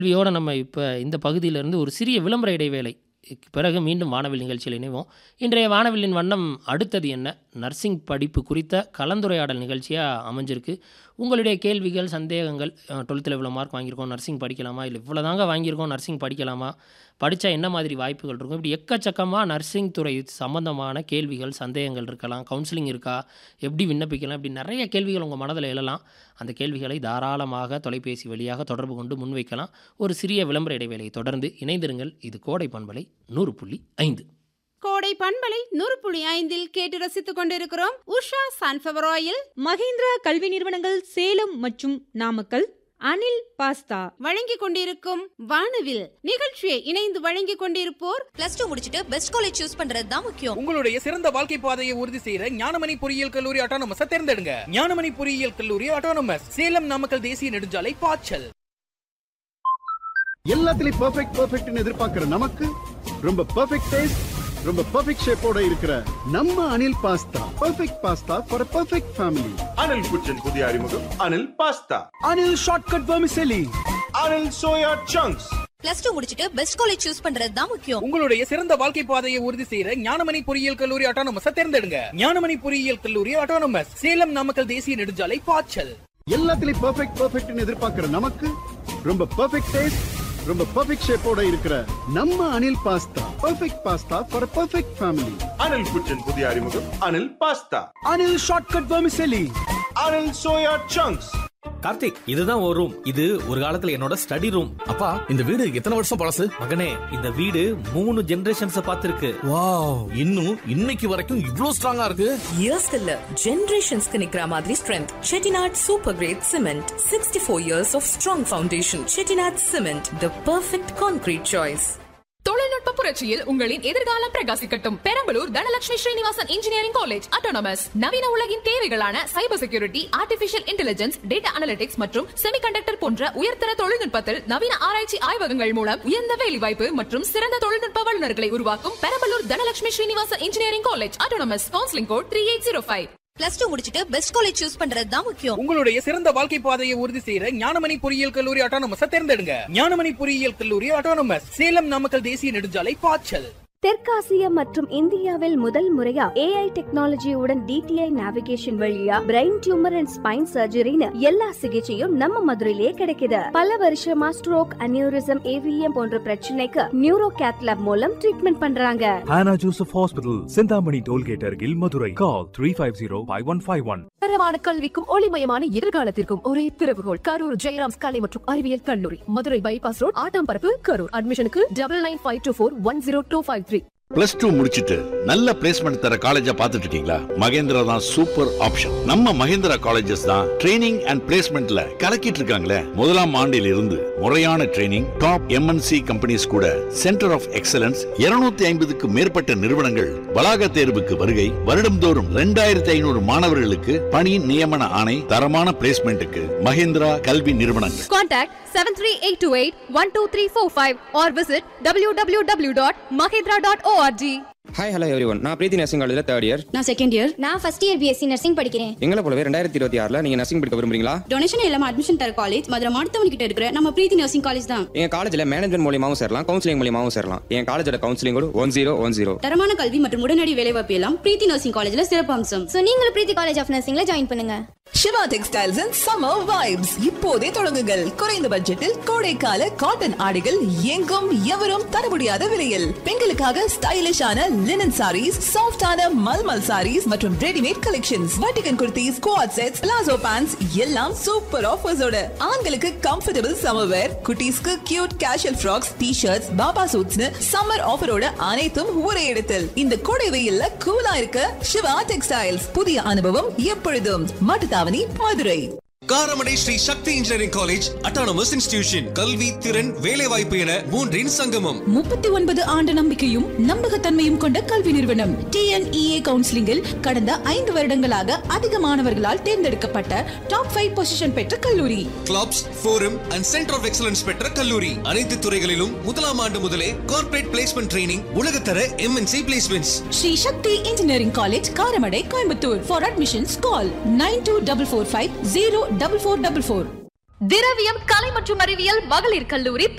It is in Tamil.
கேள்வியோட நம்ம இப்போ இந்த பகுதியிலிருந்து ஒரு சிறிய விளம்பர இடைவேளை பிறகு மீண்டும் வானவில் நிகழ்ச்சியில் இணைவோம் இன்றைய வானவில்லின் வண்ணம் அடுத்தது என்ன நர்சிங் படிப்பு குறித்த கலந்துரையாடல் நிகழ்ச்சியாக அமைஞ்சிருக்கு உங்களுடைய கேள்விகள் சந்தேகங்கள் டுவெல்த்தில் இவ்வளோ மார்க் வாங்கியிருக்கோம் நர்சிங் படிக்கலாமா இல்லை இவ்வளோ தாங்க வாங்கியிருக்கோம் நர்சிங் படிக்கலாமா படித்தா என்ன மாதிரி வாய்ப்புகள் இருக்கும் இப்படி எக்கச்சக்கமாக நர்சிங் துறை சம்பந்தமான கேள்விகள் சந்தேகங்கள் இருக்கலாம் கவுன்சிலிங் இருக்கா எப்படி விண்ணப்பிக்கலாம் இப்படி நிறைய கேள்விகள் உங்கள் மனதில் எழலாம் அந்த கேள்விகளை தாராளமாக தொலைபேசி வழியாக தொடர்பு கொண்டு முன்வைக்கலாம் ஒரு சிறிய விளம்பர இடைவேளையை தொடர்ந்து இணைந்திருங்கள் இது கோடை பண்பலை நூறு புள்ளி ஐந்து கோடை பண்பலை நூறு புள்ளி ஐந்தில் கேட்டு ரசித்துக் கொண்டிருக்கிறோம் உஷா சன்ஃபவர் ஆயில் மகேந்திரா கல்வி நிறுவனங்கள் சேலம் மற்றும் நாமக்கல் அனில் பாஸ்தா வழங்கிக் கொண்டிருக்கும் வானவில் நிகழ்ச்சியை இணைந்து வழங்கிக் கொண்டிருப்போர் பிளஸ் டூ முடிச்சிட்டு பெஸ்ட் காலேஜ் சூஸ் பண்றது தான் முக்கியம் உங்களுடைய சிறந்த வாழ்க்கை பாதையை உறுதி செய்யற ஞானமணி பொறியியல் கல்லூரி ஆட்டோனமஸ் தேர்ந்தெடுங்க ஞானமணி பொறியியல் கல்லூரி ஆட்டோனமஸ் சேலம் நாமக்கல் தேசிய நெடுஞ்சாலை பாய்ச்சல் எல்லாத்துலயும் பெர்ஃபெக்ட் பெர்ஃபெக்ட்னு எதிர்பார்க்கிற நமக்கு ரொம்ப பெர்ஃபெக்ட் டேஸ்ட் ரொம்ப பெர்ஃபெக்ட் ஷேப்போட இருக்கிற நம்ம Anil pasta perfect pasta for perfect family Anil kitchen புதிய அறிமுகம் Anil pasta Anil shortcut vermicelli Anil soya chunks plus two முடிச்சிட்டு பெஸ்ட் காலேஜ் சூஸ் பண்றது தான் முக்கியம் உங்களுடைய சிறந்த வாழ்க்கை பாதையை உறுதி செய்யற ஞானமணி பொறியியல் கல்லூரி ஆட்டோனமஸ் தேர்ந்தெடுங்க ஞானமணி பொறியியல் கல்லூரி ஆட்டோனமஸ் சேலம் நாமக்கல் தேசிய நெடுஞ்சாலை பாய்ச்சல் எல்லாத்துலயும் பெர்ஃபெக்ட் பெர்ஃபெக்ட்னு எதிர்பார்க்கிற நமக்கு ரொம்ப பெர்ஃபெக்ட் டேஸ்ட் ரொம்ப பெர்ஃபெக்ட் ஷேப்போட இருக்கிற நம்ம Anil pasta perfect pasta for perfect family Anil kitchen புதிய அறிமுகம் Anil pasta Anil shortcut vermicelli Anil soya chunks Karthik இதுதான் ஒரு ரூம் இது ஒரு காலத்துல என்னோட ஸ்டடி ரூம் அப்பா இந்த வீடு எத்தனை வருஷம் பழசு மகனே இந்த வீடு மூணு ஜெனரேஷன்ஸ் பார்த்திருக்கு வாவ் இன்னும் இன்னைக்கு வரைக்கும் இவ்ளோ ஸ்ட்ராங்கா இருக்கு இயர்ஸ்க்கு இல்ல ஜெனரேஷன்ஸ்க்கு நிக்கிற மாதிரி strength Chettinad super grade cement sixty four years of strong foundation Chettinad cement the perfect concrete choice தொழில்நுட்ப புரட்சியில் உங்களின் எதிர்காலம் பிரகாசிக்கட்டும் Perambalur Dhanalakshmi Srinivasan engineering college autonomous நவீன உலகின் தேவைகளான cyber security artificial intelligence data analytics மற்றும் செமிகண்டக்டர் போன்ற உயர்தர தொழில்நுட்பத்தில் நவீன ஆராய்ச்சி ஆய்வகங்கள் மூலம் உயர்ந்த வேலைவாய்ப்பு மற்றும் சிறந்த தொழில்நுட்ப வல்லுநர்களை உருவாக்கும் Perambalur Dhanalakshmi Srinivasan engineering college autonomous counselling code three eight zero five plus two முடிச்சிட்டு பெஸ்ட் காலேஜ் சூஸ் பண்றது தான் முக்கியம் உங்களுடைய சிறந்த வாழ்க்கை பாதையை உறுதி செய்யற ஞானமணி பொறியியல் கல்லூரி ஆட்டோனமஸ் தேர்ந்தெடுங்க ஞானமணி பொறியியல் கல்லூரி ஆட்டோனமஸ் சேலம் நாமக்கல் தேசிய நெடுஞ்சாலை பாய்ச்சல் தெற்காசியா மற்றும் இந்தியாவில் முதல் முறையா ஏஐ டெக்னாலஜியுடன் டிடிஐ நேவிகேஷன் வழியா பிரெயின் டியூமர் அண்ட் ஸ்பைன் சர்ஜரின்னு எல்லா சிகிச்சையும் நம்ம மதுரையிலேயே கிடைக்குது பல வருஷமா ஸ்ட்ரோக் அனியூரிசம் ஏவிஎம் போன்ற பிரச்சனைக்கு நியூரோ கேத்லாப் மூலம் ட்ரீட்மெண்ட் பண்றாங்க Hannah Joseph Hospital, Sindhamani Tollgate Argil, Madurai. Call 350-5151. தரமான கல்விக்கும் ஒளிமயமான எதிர்காலத்திற்கும் ஒரே திறவுகோள் கரூர் ஜெயராம்ஸ் கலை மற்றும் அறிவியல் கல்லூரி மதுரை பைபாஸ் ரோட் ஆட்டாம்பரப்பு கரூர் அட்மிஷனுக்கு double nine five two four one zero two five three plus two முடிச்சிட்டு நல்ல பிளேஸ்மெண்ட் தர காலேஜா பார்த்துட்டு இருக்கீங்களா மகேந்திரா தான் சூப்பர் ஆப்ஷன் நம்ம மகேந்திரா காலேஜஸ் தான் ட்ரைனிங் அண்ட் பிளேஸ்மெண்ட்ல கலக்கிட்டு இருக்காங்களே முதலாம் ஆண்டில் இருந்து முறையான ட்ரைனிங் டாப் எம்என்சி கம்பெனிஸ் கூட சென்டர் ஆஃப் எக்ஸலன்ஸ் 250 ஐம்பதுக்கு மேற்பட்ட நிறுவனங்கள் வளாக தேர்வுக்கு வருகை வருடம்தோறும் ரெண்டாயிரத்தி ஐநூறு மாணவர்களுக்கு பணி நியமன ஆணை தரமான பிளேஸ்மெண்ட்டுக்கு மகேந்திரா கல்வி நிறுவனங்கள் Contact 73828-12345 or visit www.mahindra.org. Hi hello everyone நான் பிரீத்தி நர்சிங் காலேஜில் தேர்ட் இயர் நான் செகண்ட் இயர் நான் ஃபர்ஸ்ட் இயர் பிஎஸ்சி நர்சிங் படிக்கிறேன் எங்களை போலவே ரெண்டாயிரத்தி இருபத்தி ஆறில் நீங்கள் நர்சிங் படிக்க விரும்புறீங்களா டொனேஷன் இல்லாம அட்மிஷன் தர காலேஜ் மதுரை மாடுத்தவன் கிட்ட இருக்கிற நம்ம பிரீத்தி நர்சிங் காலேஜ் தான் எங்க காலேஜில் மேனேஜ்மெண்ட் மூலியமாவும் சேரலாம் கவுன்சிலிங் மூலியமாவும் சேரலாம் என் காலேஜோட கவுன்சிலிங் கூட ஒன் ஜீரோ ஒன் ஜீரோ தரமான கல்வி மற்றும் உடனடி வேலைவாய்ப்பு எல்லாம் பிரீத்தி நர்சிங் காலேஜ்ல சிறப்பு அம்சம் சோ நீங்களும் பிரீத்தி காலேஜ் ஆஃப் நர்சிங்ல ஜாயின் பண்ணுங்க Siva textiles and summer vibes இப்போதே தொடங்குங்கள் குறைந்த பட்ஜெட்டில் கோடைக்கால காட்டன் ஆடைகள் எங்கும் எவரும் தர முடியாத விலையில் பெண்களுக்காக ஸ்டைலிஷான லினன் சாரீஸ் சாஃப்டான மல்மல் சாரீஸ் மற்றும் ரெடிமேட் கலெக்ஷன்ஸ் வட்டிகன் kurtis co-ord sets palazzo pants எல்லாம் சூப்பர் ஆஃபர்ஸோட ஆண்களுக்கு கம்ஃபர்டபுள் சம்மர் வேர் குட்டீஸ்க்கு cute casual frocks T shirts baba சூட்ஸ்னு சம்மர் ஆஃபரோட அனைத்தும் ஒரே இடத்தில் இந்த கோடை வெயில்ல கூலா இருக்க சிவா டெக்ஸ்டைல்ஸ் புதிய அனுபவம் எப்பொழுதும் Mattuthavani Madurai Karamadai Sri Sakthi engineering college autonomous institution கல்வி திறன் வேலைவாய்ப்பு என மூன்றின் சங்கமம் முப்பத்தி ஒன்பது ஆண்டு நம்பிக்கையும் நம்பகத்தன்மையும் கொண்ட கல்வி நிறுவனம் டிஎன்இஏ கவுன்சிலிங்கில் கடந்த ஐந்து வருடங்களாக அதிக மாணவர்களால் தேர்ந்தெடுக்கப்பட்ட டாப் ஃபைவ் பொசிஷன் பெற்ற கல்லூரி clubs forum and centre of excellence பெற்ற கல்லூரி அனைத்து துறைகளிலும் முதலாம் ஆண்டு முதலே கார்ப்பரேட் பிளேஸ்மெண்ட் ட்ரைனிங் உலகத்தர MNC placements Sri Sakthi engineering college Karamadai Coimbatore for admissions call nine two double four five zero double four double four Thiraviyam கலை மற்றும் அறிவியல் மகளிர் கல்லூரி